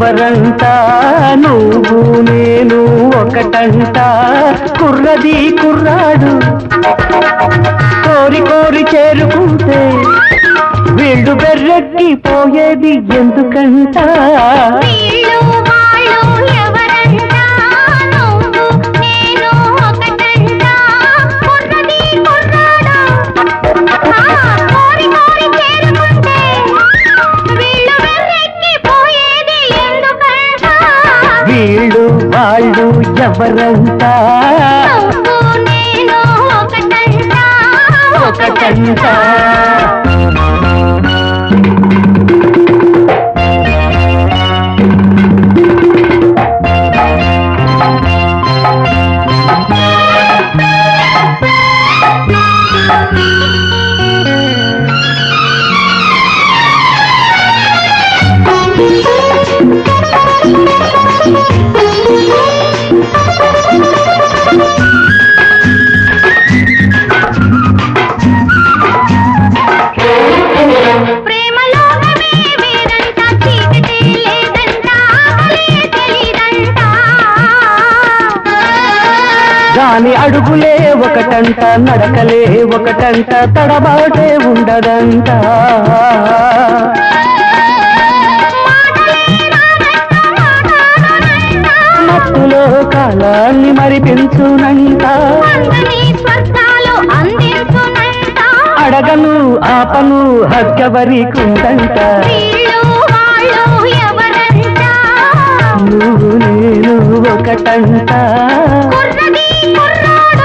ఎవరంట నువ్వు నేను ఒకటంట కుర్రది కుర్రాడు కోరి కోరి చేరుకుంటే వీళ్ళు బెర్రెక్కి పోయేది ఎందుకంట వీళ్ళు వాళ్ళు ఎవరంట నువ్వు నేను ఒకటంట కుర్రది కుర్రాడు ఆ, కోరి కోరి చేరుకుంటే వీళ్ళు వెర్రెక్కి పోయేది ఎందుకంట వీళ్ళు వాళ్ళు ఎవరంట నువ్వు నేను ఒకటంట ఒకటంట ప్రేమలోకమే వేరంట చీకటే లేదంట ఆకలే తెలీదంట దాని అడుగులే ఒకటంట నడకలే ఒకటంట తడబాటే ఉండదంట మత్తులో కాలాన్ని మరిపించునంట అందరి స్వర్గాలు అందించునంట అడగను ఆపను హగ్గవరి కుందంట వీళ్ళు వాళ్ళు ఎవరంట నువ్వు నేను ఒకటంట కుర్రది కుర్రాడు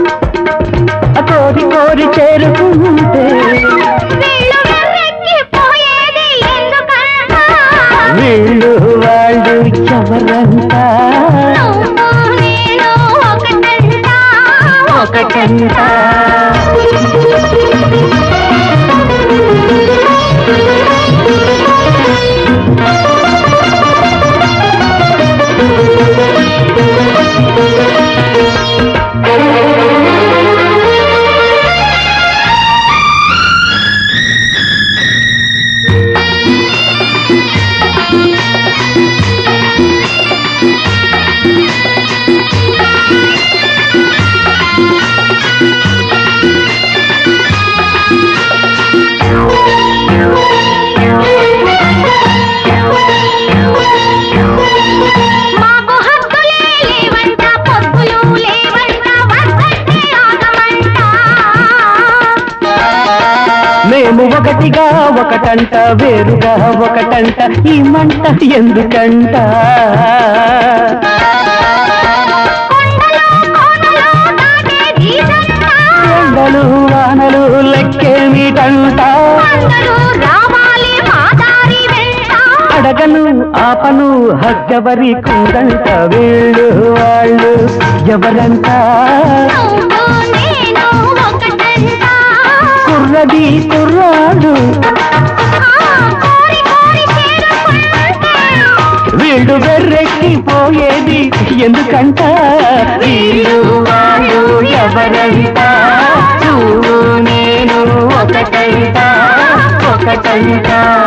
కోరి కోరి చేరుకుంటే వీళ్ళు వెర్రెక్కి పోయేది ఎందుకంట వీళ్ళు వాళ్ళు ఎవరంట నువ్వు నేను ఒకటంట ఒకటంట మాకు హక్కులే లేవంట పొద్దులు లేవంట వద్దంటే ఆగమంట మేము ఒకటిగా ఒకటంట వేరుగా ఒకటంట ఈ మంట ఎందుకంట కొండలు కోనలు దాటే జీసంట ఎండలు వానలు లెక్కేమిటంట అందరూ రావాలి మా దారి వెంట అడగను ఆపను హగ్గవరి కుందంట వీళ్ళు వాళ్ళు ఎవరంట నువ్వు నేను ఒకటంట కుర్రది కుర్రాడు ఆ, కోరి కోరి చేరుకుంటే వీళ్ళు వెర్రెక్కి పోయేది ఎందుకంట వీళ్ళు వాళ్ళు ఎవరంట నువ్వు నేను ఒకటంట ఒకటంట